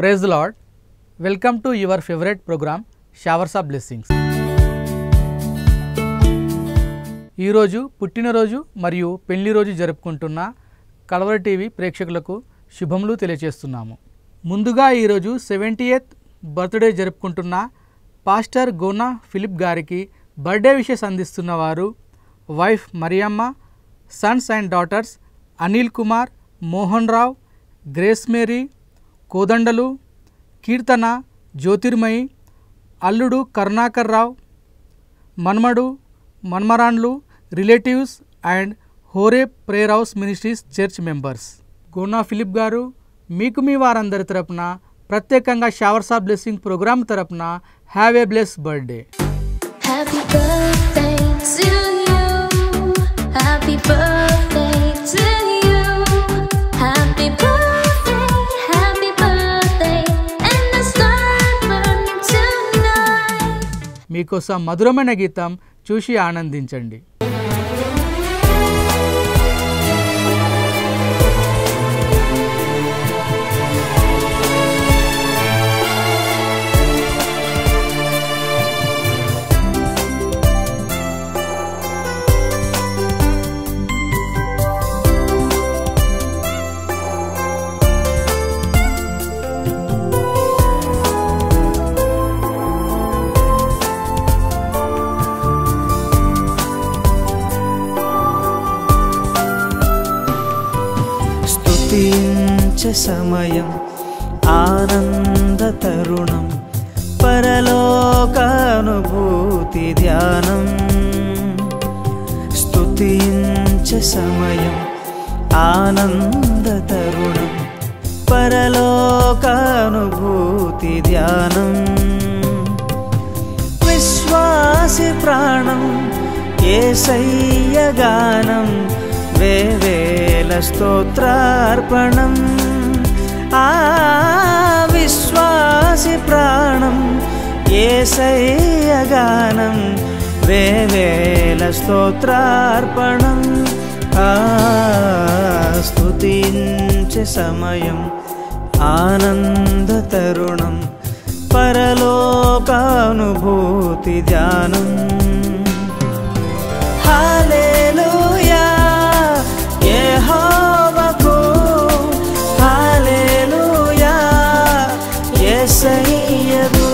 Praise Lord welcome to your favourite programme showers of blessings ఈరోజు పుట్టినరోజు మరియు పెళ్లి రోజు జరుపుకుంటున్న కలవర టీవీ ప్రేక్షకులకు శుభములు తెలియజేస్తున్నాము ముందుగా ఈరోజు సెవెంటీ ఎయిత్ బర్త్డే జరుపుకుంటున్న పాస్టర్ గోనా ఫిలిప్ గారికి బర్త్డే విషెస్ అందిస్తున్న వారు wife Mariyamma sons and daughters Anil Kumar Mohan Rao Grace Mary కోదండలు కీర్తన జ్యోతిర్మయి అల్లుడు కరుణాకర్ రావు మన్మడు మన్మరాండ్లు relatives and Horeb prayer house ministries church members Gona Philip గారు మీకు మీ వారందరి తరపున ప్రత్యేకంగా షవర్స్ ఆఫ్ బ్లెస్సింగ్ ప్రోగ్రామ్ తరపున have a bless birthday Happy birthday to you. Happy birthday to you. Happy birthday, happy birthday, and the star burn tonight. మీకోసం మధురమైన గీతం చూసి ఆనందించండి స్తుతించ సమయం ఆనంద తరుణం పరలోకానుభూతి ధ్యానం స్తుతించ సమయం ఆనంద తరుణం పరలోకానుభూతి ధ్యానం విశ్వాసి ప్రాణం ఏసయ్య గానం వేవేల స్తోత్రార్పణం ఆ విశ్వాసి ప్రాణం ఏసయ్య గానం వేవేల స్తోత్రార్పణం ఆ స్తుతించే సమయం ఆనంద తరుణం పరలోకానుభూతి ధ్యానం హల్లెలూయా యెహోవాకు హల్లెలూయా యేసయ్యకు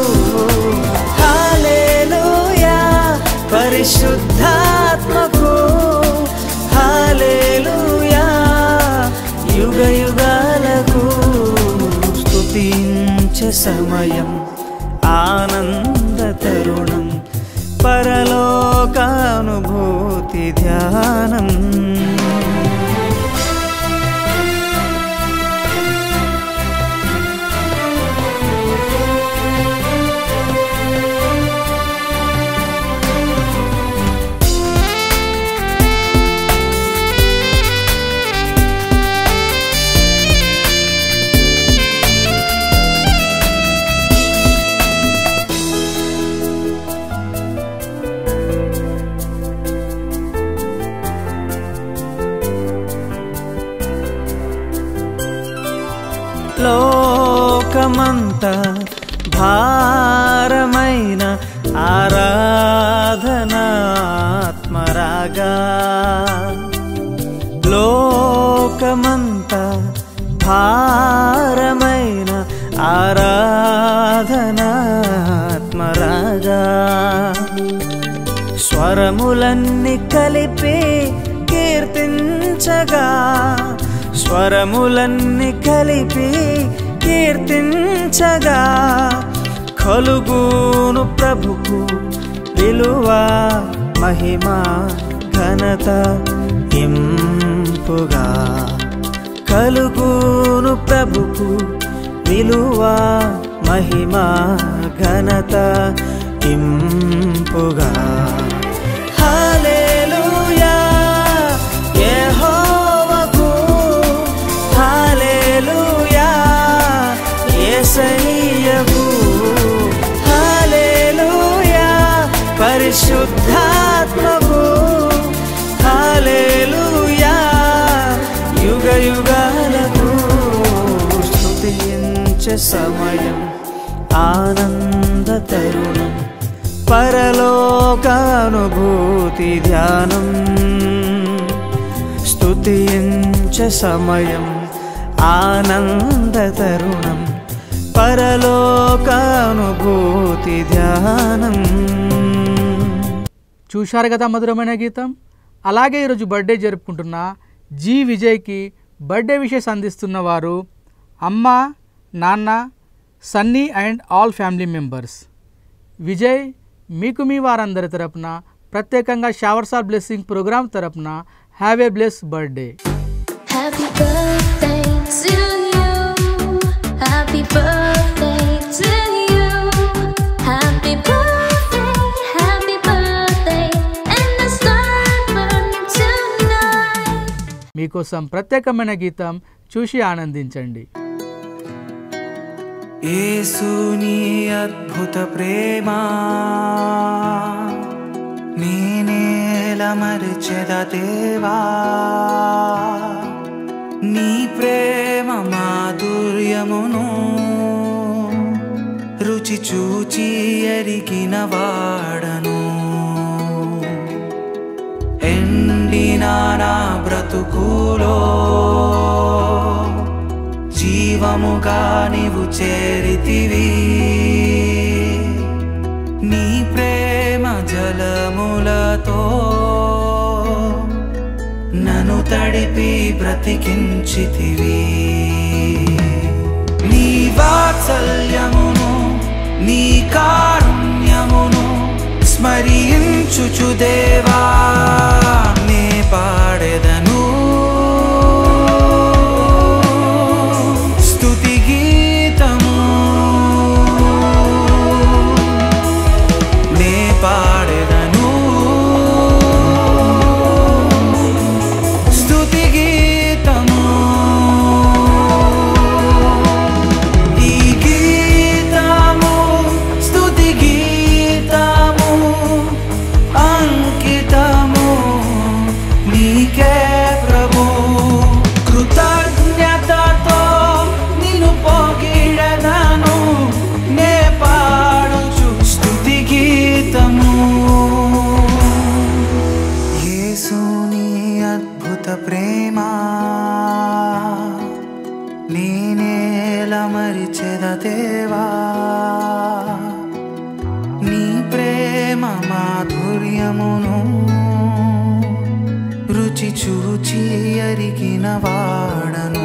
హల్లెలూయా పరిశుద్ధాత్మకు హల్లెలూయా యుగ యుగాలకు స్తుతించే సమయం ఆనంద తరుణం పరలోకానుభూతి ధ్యానం లోకమంత భారమైన ఆరాధనాత్మరాగా లోకమంత భారమైన ఆరాధనాత్మరాగా స్వరములన్నీ కలిపి కీర్తించగా స్వరములన్నీ కలిపి కీర్తించగా కలుగును ప్రభుకు విలువ మహిమ ఘనత ఇంపుగా కలుగును ప్రభుకు విలువ మహిమ ఘనత ఇంపుగా హల్లెలూయా యెహోవాకు హల్లెలూయా యేసయ్యకు హల్లెలూయా పరిశుద్ధాత్మకు హల్లెలూయా యుగ యుగాలకు స్తుతించ స్తుతించే సమయం ఆనంద తరుణం పరలోకానుభూతి ధ్యానం స్తుతించే సమయం ఆనంద తరుణం పరలోకానుభూతి ధ్యానం చూశారు కదా మధురమైన గీతం అలాగే ఈరోజు బర్త్డే జరుపుకుంటున్న జి విజయ్కి బర్త్డే విషెస్ అందిస్తున్న వారు అమ్మ నాన్న Sunny and all family members Vijay మీకు మీ వారందరి తరపున ప్రత్యేకంగా షవర్స్ ఆర్ బ్లెస్సింగ్ ప్రోగ్రామ్ తరపున have a bless birthday Happy birthday to you. Happy birthday to you. Happy birthday, happy birthday, and the star burn tonight. మీకోసం ప్రత్యేకమైన గీతం చూసి ఆనందించండి యేసుని అద్భుత ప్రేమ నేనేల మరిచెద దేవా నీ ప్రేమ మాధుర్యమును రుచి చూచి ఎరిగిన వాడను ఎండిన నా బ్రతుకులో జీవముగా నీవు చేరితివి నీ ప్రేమ జలములతో నన్ను తడిపి బ్రతికించితివి నీ వాత్సల్యమును నీ కారుణ్యమును స్మరించుచు దేవా నే పాడెదను స్తుతి గీతము నే పాడెదను స్తుతి గీతము ఈ గీతము స్తుతి గీతము అంకితము నీకే ప్రభు కృతజ్ఞతతో నిన్ను పొగిడదను నే పాడుచు స్తుతి గీతము యేసుని అద్భుత ప్రేమ నేనేల మరిచెద దేవా నీ ప్రేమ మాధుర్యమును రుచి చూచి ఎరిగిన వాడను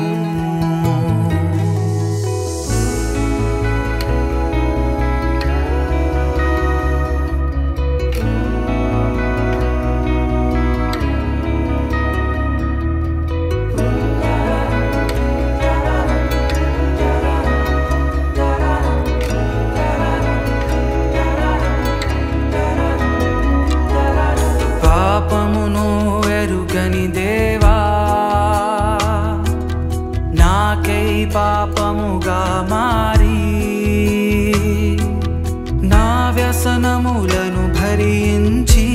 పాపమును ఎరుగని దేవా నాకై పాపముగా మారి నా వ్యసనములను భరించి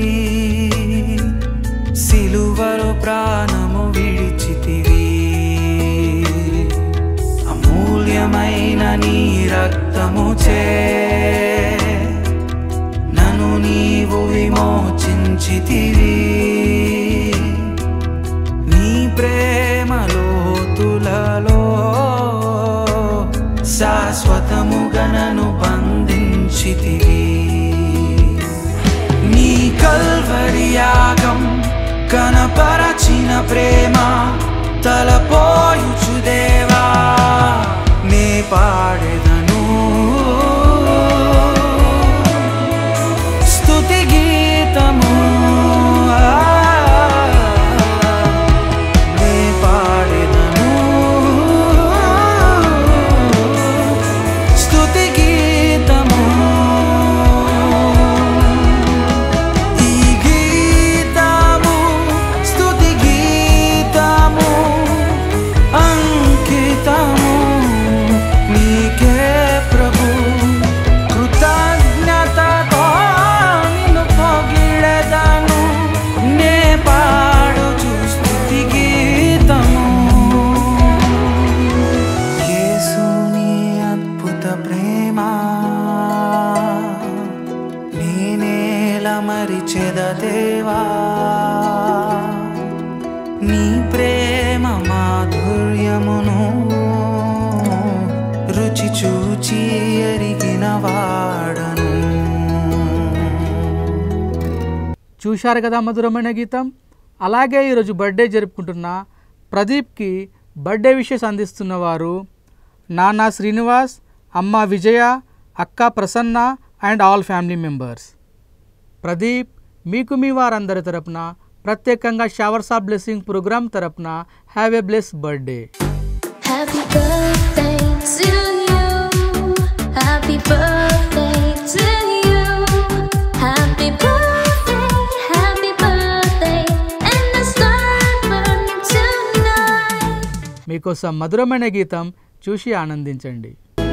సిలువలో ప్రాణము విడిచితివి అమూల్యమైన నీ రక్తము చే నన్ను నీవు విమోచించితివి నీ ప్రేమలోతులలో శాశ్వతముగా నన్ను బంధించితివి నీ కల్వరి యాగం కనపరచిన ప్రేమ తలపోయుచు దేవా నే పాడెదను స్తుతి గీతము నే పాడెదను స్తుతి గీతము ఈ గీతము స్తుతి నీ ప్రేమ మాధుర్యమును రుచి చూచి ఎరిగిన వాడను చూశారు కదా మధురమైన గీతం అలాగే ఈరోజు బర్త్డే జరుపుకుంటున్న ప్రదీప్కి బర్త్డే విషెస్ అందిస్తున్న వారు నాన్న శ్రీనివాస్ అమ్మ విజయ అక్క Prasanna and all family members Pradeep మీకు మీ వారందరి తరపున ప్రత్యేకంగా షవర్స్ ఆఫ్ బ్లెస్సింగ్ ప్రోగ్రామ్ తరపున have a bless birthday Happy birthday to you. Happy birthday to you. Happy birthday, happy birthday. And the star burning tonight. మీకోసం మధురమైన గీతం చూసి ఆనందించండి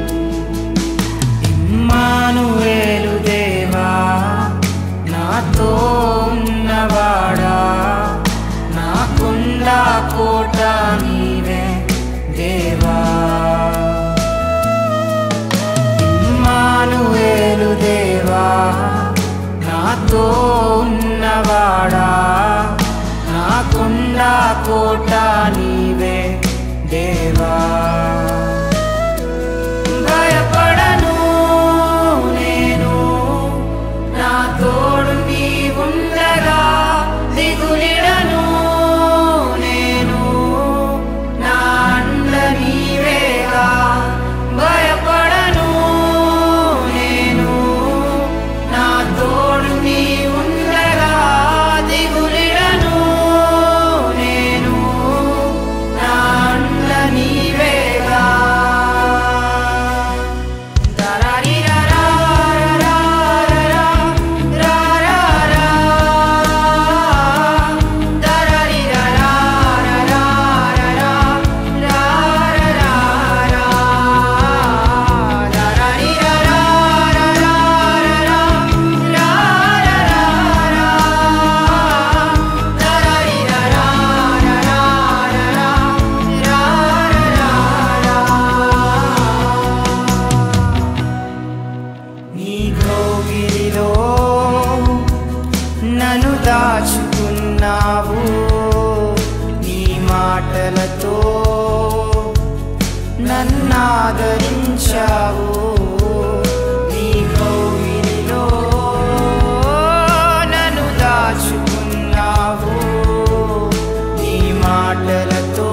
ఇమ్మానువేలు దేవా నాతో ఉన్నవాడా నాకుండా కోట నీవే దేవా ఇమ్మానువేలు దేవా నాతో ఉన్నవాడా నాకుండా కోట నీవే దేవా భయపడను నేను నా తోడు నీవుండగా దిగులిడను నేను నా అండ నీవేగా భయపడను నేను నా తోడు నీవుండగా దిగులిడను నేను నా అండ నీవేగా నీ గోగిలిలో నన్ను దాచుకున్నావు నీ మాటలతో నన్ను ఆదరించావు నీ గోగిలిలో నన్ను దాచుకున్నావు నీ మాటలతో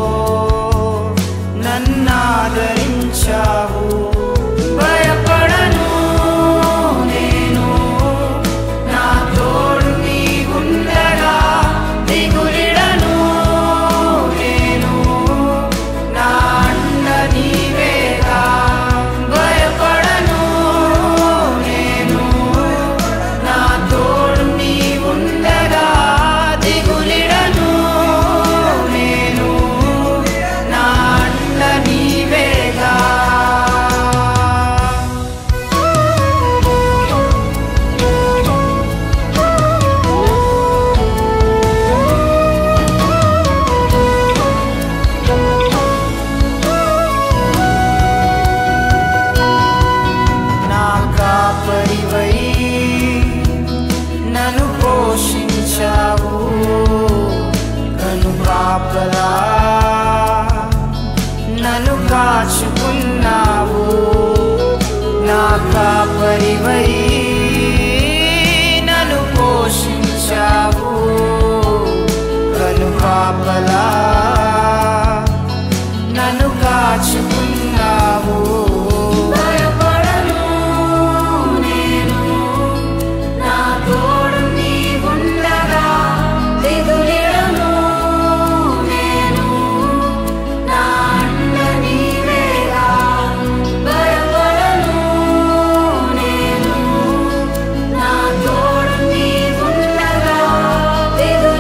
నన్ను ఆదరించావు భయపడను నేను నా తోడు నీవుండగా దిగులిడను నేను నా అండ నీవేగా భయపడను నేను నా తోడు నీవుండగా దిగులిడను నేను నా అండ నీవేగా నా కాపరివై నన్ను పోషించావు కను కాపలా నన్ను కాచుకున్నావు నా కాపరివై నన్ను పోషించావు కను కాపలా నన్ను కాచుకున్నావు భయపడను నేను నా తోడు నీవుండగా దిగులిడను నేను నా అండ నీవేగా భయపడను నేను నా తోడు నీవుండగా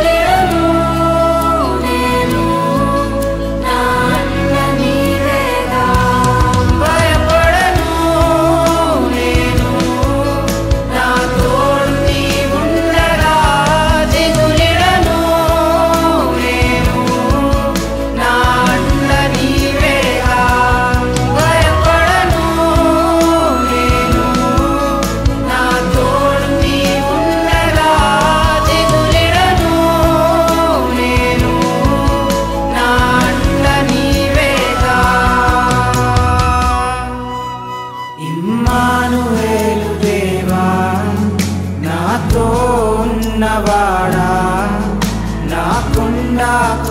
దిగులిడను నేను నా అండ నీవేగా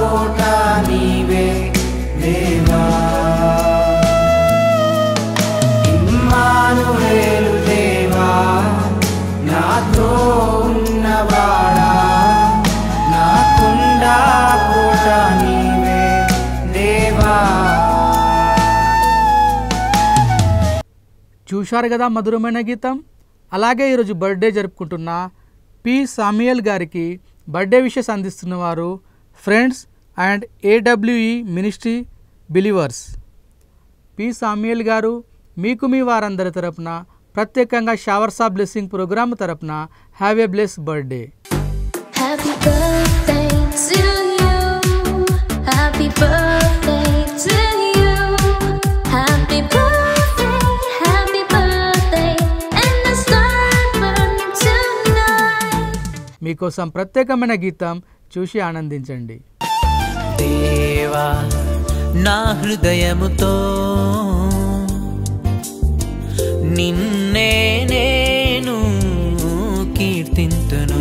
కోట నీవే దేవా ఇమ్మానుయేలు దేవా నాతో ఉన్నవాడా నాకుండా కోట నీవే దేవా చూశారు కదా మధురమైన గీతం అలాగే ఈరోజు బర్త్డే జరుపుకుంటున్న పి సామ్యుయల్ గారికి బర్త్డే విషెస్ అందిస్తున్నవారు friends and AWE ministry believers P Samuel గారు మీకు మీ వారందరి తరపున ప్రత్యేకంగా షవర్స్ ఆఫ్ బ్లెస్సింగ్ ప్రోగ్రామ్ తరపున have a bless birthday Happy birthday to you. Happy birthday to you. Happy birthday, happy birthday. And the star burning tonight. మీకోసం ప్రత్యేకమైన గీతం చూసి ఆనందించండి దేవా నా హృదయముతో నిన్నే నేను కీర్తింతును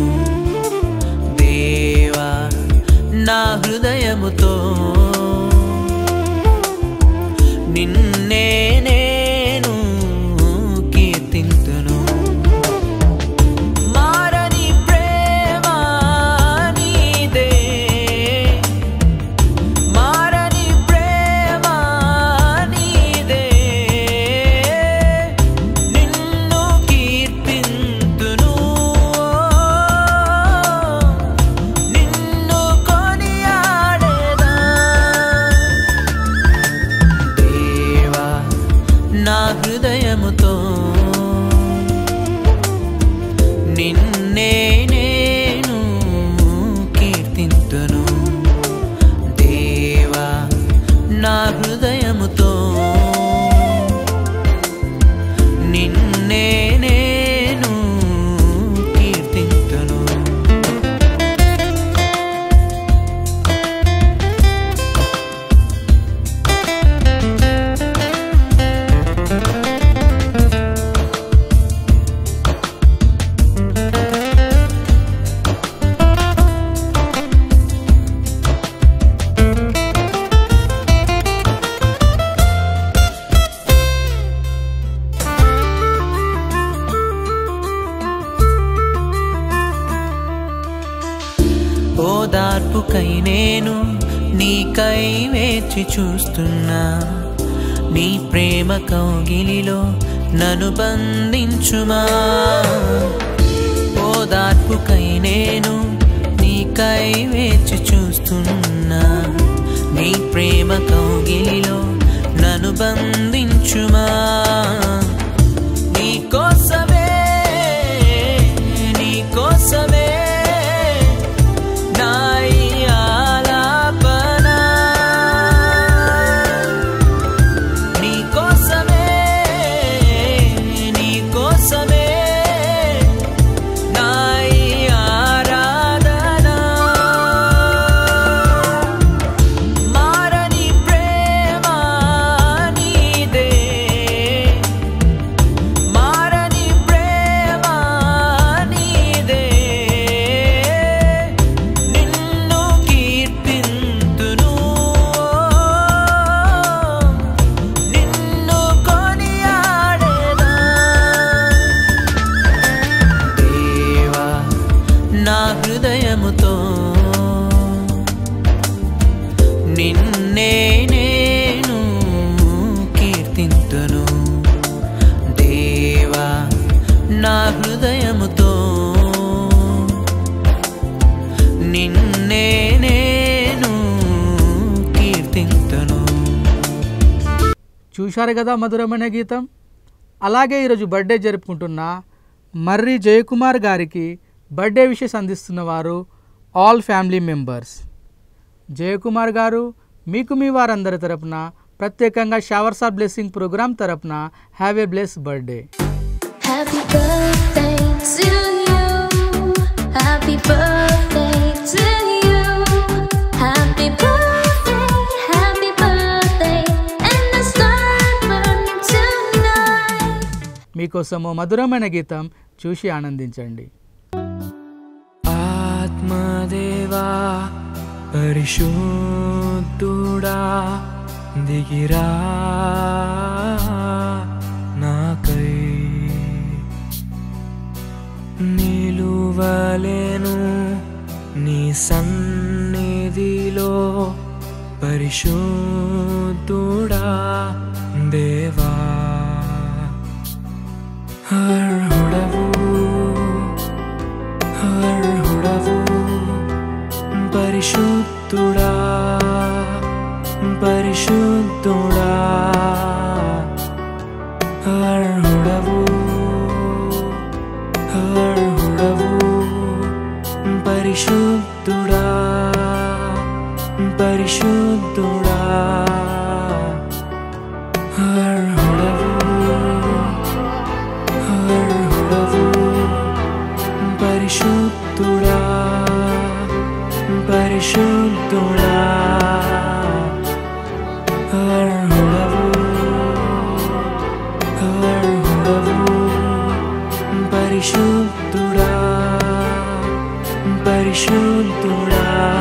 దేవా నా హృదయముతో నిన్నే నేను కీర్తింతును మారని ప్రేమ నీదే మారని ప్రేమ నీదే నిన్ను కీర్తింతును నిన్ను కొనియాడేదా దేవా నా హృదయముతో నిన్నే నేను కీర్తింతును దేవా నా హృదయముతో నిన్నే నేను కీర్తింతును ఓదార్పుకై నేను నీకై వేచి చూస్తున్నా నీ ప్రేమ కౌగిలిలో నన్ను బంధించుమా ఓదార్పుకై నేను నీకై వేచి చూస్తున్నా నీ ప్రేమ కౌగిలిలో నన్ను బంధించుమా నీ కోసమే నీ కోసమే నా ఈ ఆలాపన నీ కోసమే నీ కోసమే నా ఈ ఆరాధన మారని ప్రేమ నీదే మారని ప్రేమ నీదే నిన్ను కీర్తింతును నిన్ను కొనియాడేదా దేవా నా హృదయముతో నిన్నే నేను కీర్తింతును దేవా నా హృదయముతో నిన్నే నేను కీర్తింతును చూశారు కదా మధురమైన గీతం అలాగే ఈరోజు బర్త్డే జరుపుకుంటున్న మర్రి జయకుమార్ గారికి బర్త్డే విషెస్ అందిస్తున్న వారు ఆల్ ఫ్యామిలీ మెంబర్స్ జయకుమార్ గారు మీకు మీ వారందరి తరపున ప్రత్యేకంగా షవర్స్ ఆఫ్ బ్లెస్సింగ్ ప్రోగ్రామ్ తరపున have a bless birthday Happy birthday to you. Happy birthday to you. Happy birthday, happy birthday. And the star burning tonight. మీకోసము మధురమైన గీతం చూసి ఆనందించండి ఆత్మదేవా పరిశుద్ధుడా దిగిరా నాకై నిలువలేను నీ సన్నిధిలో పరిశుద్ధుడా దేవా అర్హుడవు అర్హుడవు పరిశుద్ధుడా పరిశుద్ధుడా అర్హుడవు అర్హుడవు పరిశుద్ధుడా పరిశుద్ధుడా అర్హుడవు అర్హుడవు పరిశుద్ధుడా పరిశుద్ధుడా అర్హుడవు అర్హుడవు పరిశుద్ధుడా పరిశుద్ధుడా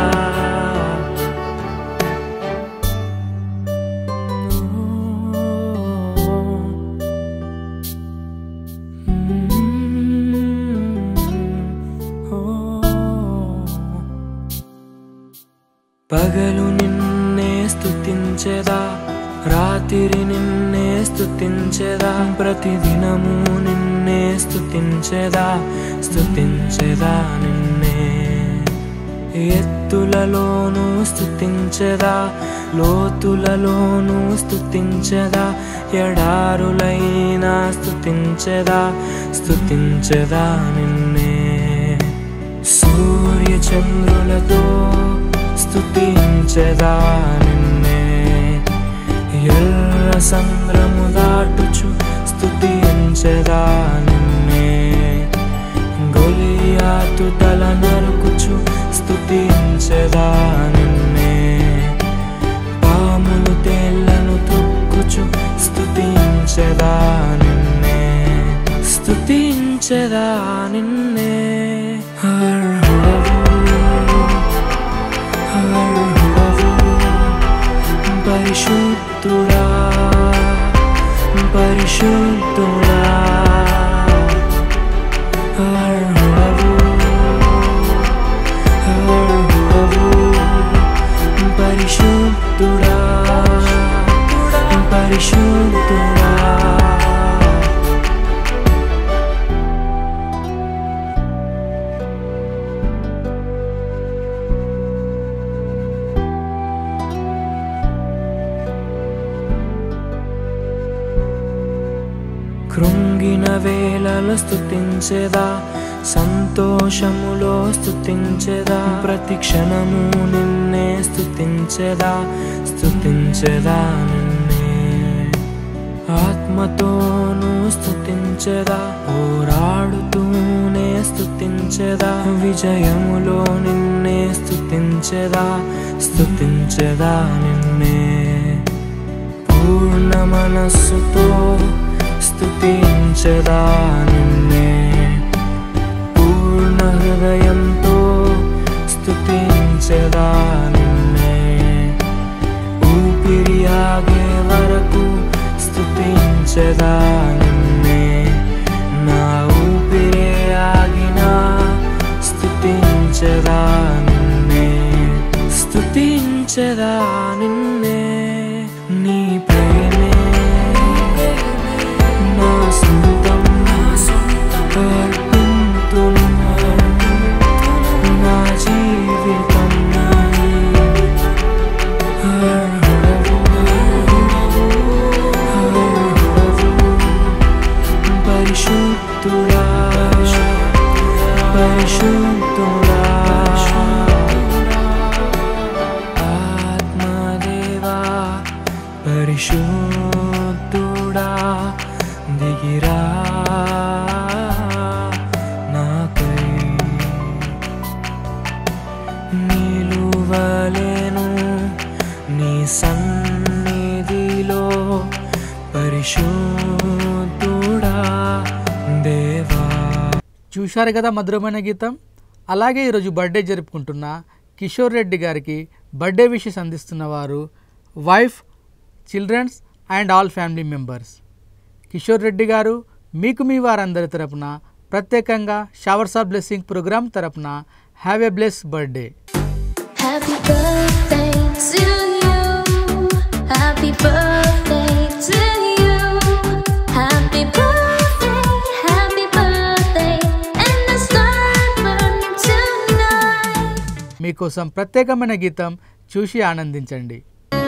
పగలు నిన్నే స్తుతించెదా రాత్రి నిన్నే స్తుతించెదా ప్రతిదినము నిన్నే స్తుతించెదా స్తుతించెదా నిన్నే ఎత్తులలోనూ స్తుతించెదా లోతులలోనూ స్తుతించెదా ఎడారులైనా స్తుతించెదా స్తుతించెదా నిన్నే సూర్య చంద్రులతో స్తుతించెదా నిన్నే ఎర్ర సంద్రము దాటుచు స్తుతించెదా నిన్నే గొలియాతు తల నరుకుచు స్తుతించెదా నిన్నే పాములు తేళ్లను తొక్కుచు స్తుతించెదా నిన్నే స్తుతించెదా నిన్నే అర్హుడవు అర్హుడవు పరిశుద్ధుడా పరిశుద్ధుడా అర్హుడవు అర్హుడవు పరిశుద్ధుడా పరిశుద్ధుడా కృంగిన వేళలో స్తుతించెదా సంతోషములో స్తుతించెదా ప్రతి క్షణము నిన్నే స్తుతించెదా స్తుతించెదా నిన్నే ఆత్మతోను స్తుతించెదా పోరాడుతూనే స్తుతించెదా విజయములో నిన్నే స్తుతించెదా స్తుతించెదా నిన్నే పూర్ణ మనస్సుతో స్తుతించదా నిన్నే పూర్ణ హృదయంతో స్తుతించదా నిన్నే ఊపిరి ఆగే వరకు స్తుతించదా నిన్నే నా ఊపిరే ఆగినా స్తుతించదా నిన్నే స్తుతించదా నిన్నే నీ ప్రేమే నా సొంతం అర్పింతును నా జీవితం అర్హుడవు అర్హుడవు పరిశుద్ధుడా పరిశుద్ధుడా ఆత్మదేవా పరిశుద్ధుడా దిగిరా నాకై నిలువలేను నీ సన్నిధిలో పరిశుద్ధుడా దేవా చూశారు కదా మధురమైన గీతం అలాగే ఈరోజు బర్త్డే జరుపుకుంటున్న కిషోర్ రెడ్డి గారికి బర్త్డే విషెస్ అందిస్తున్న వారు wife childrens and all family members Kishore Reddy గారు మీకు మీ వారందరి తరపున ప్రత్యేకంగా షవర్స్ ఆఫ్ బ్లెస్సింగ్ ప్రోగ్రామ్ తరపున have a bless birthday Happy birthday to you. Happy birthday to you. Happy birthday, happy birthday, and the star burn tonight. మీకోసం ప్రత్యేకమైన గీతం చూసి ఆనందించండి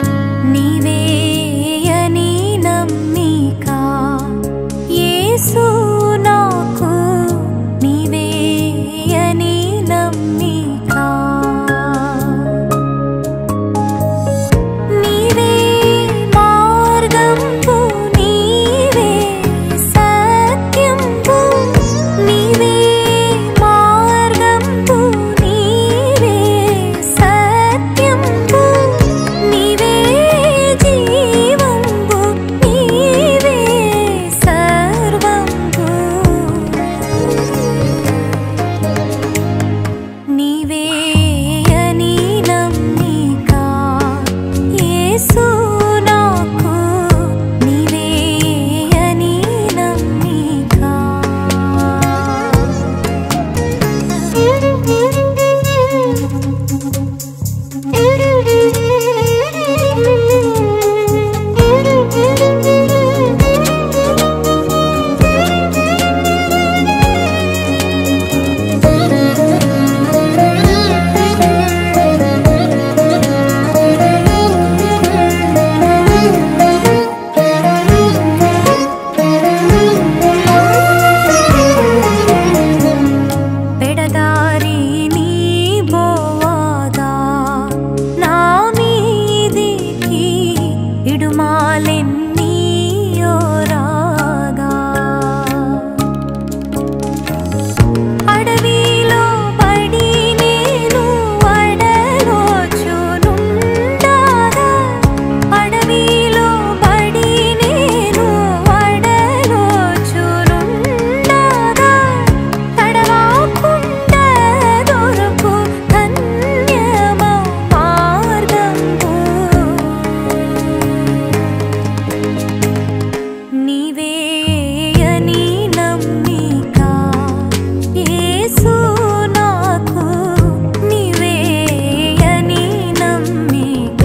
నీవేయని నమ్మిక యేసు నాకు నీవేయని నమ్మిక నీవే మార్గంపు నీవే సత్యంపు నీవే మార్గంపు నీవే సత్యంపు నీవే జీవంబు నీవే సర్వంబు నీవేయని నమ్మిక యేసు నాకు నీవేయని నమ్మిక పెడదారి నీ బోవాగా నా మీదికి ఇడుమాలెన్నీ రాగా అడవిలో పడి నేను అడలోచునుండగా అడవిలో పడి నేను అడలోచునుండగా తడవాకుండా దొరకు ధన్యమౌ మార్గంబు నీవేయని నమ్మిక యేసు నాకు నీవేయని నమ్మిక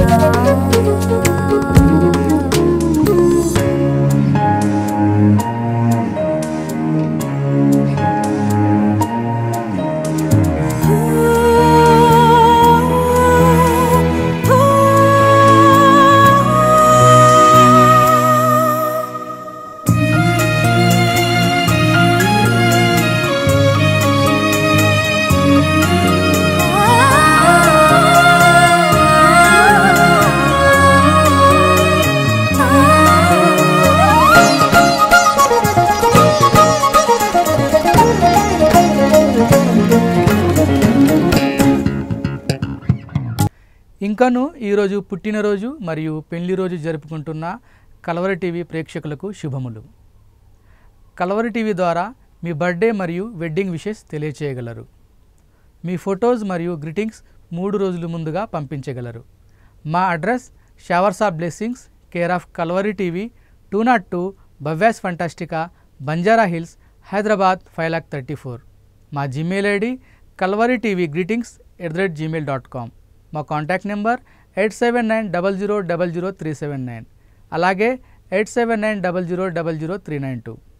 ఇంకను ఈరోజు పుట్టినరోజు మరియు పెళ్లి రోజు జరుపుకుంటున్న కలవరి టీవీ ప్రేక్షకులకు శుభములు కలవరి టీవీ ద్వారా మీ బర్త్డే మరియు వెడ్డింగ్ విషెస్ తెలియచేయగలరు మీ ఫొటోస్ మరియు గ్రీటింగ్స్ మూడు రోజుల ముందుగా పంపించగలరు మా address showers of blessings care of Calvary TV two nought two Bhavya's Fantastica Banjara Hills Hyderabad five lakh thirty four మా Gmail ID Calvary TV greetings at the rate Gmail dot com మా contact number eight seven nine double zero double zero three seven nine అలాగే eight seven nine double zero double zero three nine two